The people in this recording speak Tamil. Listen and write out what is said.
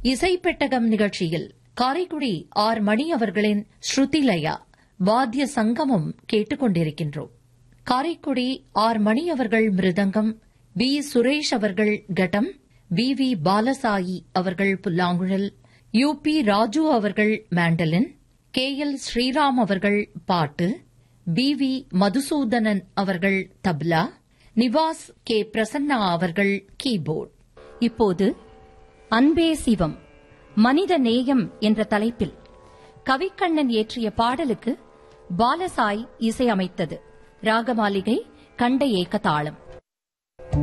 இசைப்பெட்டகம் நிகழ்ச்சியில் காரைக்குடி ஆர் மணி அவர்களின் ஸ்ருதிலயா வாத்திய சங்கமம் கேட்டுக் கொண்டிருக்கின்றோம் காரைக்குடி ஆர் மணி அவர்கள் மிருதங்கம் வி சுரேஷ் அவர்கள் கட்டம் வி வி பாலசாயி அவர்கள் புல்லாங்குழல் யு பி ராஜு அவர்கள் மேண்டலின் கே எல் ஸ்ரீராம் அவர்கள் பாட்டு பி வி மதுசூதனன் அவர்கள் தப்லா நிவாஸ் கே பிரசன்னா அவர்கள் கீபோர்ட் இப்போது அன்பே சிவம் மனித நேயம் என்ற தலைப்பில் கவிக்கண்ணன் இயற்றிய பாடலுக்கு பாலசாய் இசையமைத்தது ராகமாளிகை கண்ட ஏக்க தாளம்